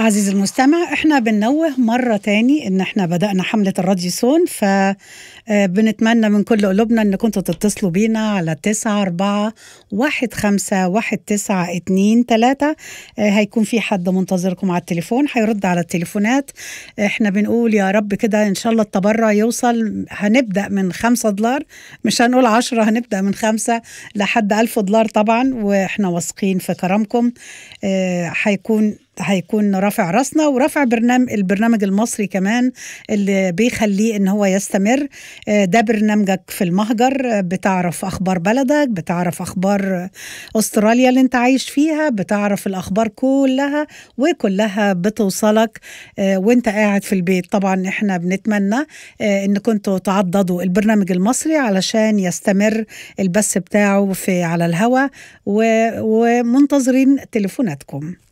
عزيزي المستمع احنا بننوه مرة تاني ان احنا بدأنا حملة الراديسون فبنتمنى من كل قلوبنا ان كنتوا تتصلوا بينا على تسعة أربعة واحد خمسة واحد تسعة اتنين تلاتة آه، هيكون في حد منتظركم على التليفون هيرد على التليفونات احنا بنقول يا رب كده ان شاء الله التبرع يوصل هنبدأ من خمسة دولار مش هنقول عشرة هنبدأ من خمسة لحد ألف دولار طبعا واحنا واثقين في كرمكم آه، هيكون هيكون رافع راسنا ورافع برنامج البرنامج المصري كمان اللي بيخليه ان هو يستمر آه، ده برنامجك في المهجر آه، بتعرف اخبار بلدك بتعرف اخبار آه، استراليا اللي انت عايش فيها بتعرف الاخبار كلها وكلها بتوصلك آه، وانت قاعد في البيت طبعا احنا بنتمنى آه، ان كنتوا تعضدوا البرنامج المصري علشان يستمر البث بتاعه في على الهواء و- ومنتظرين تليفوناتكم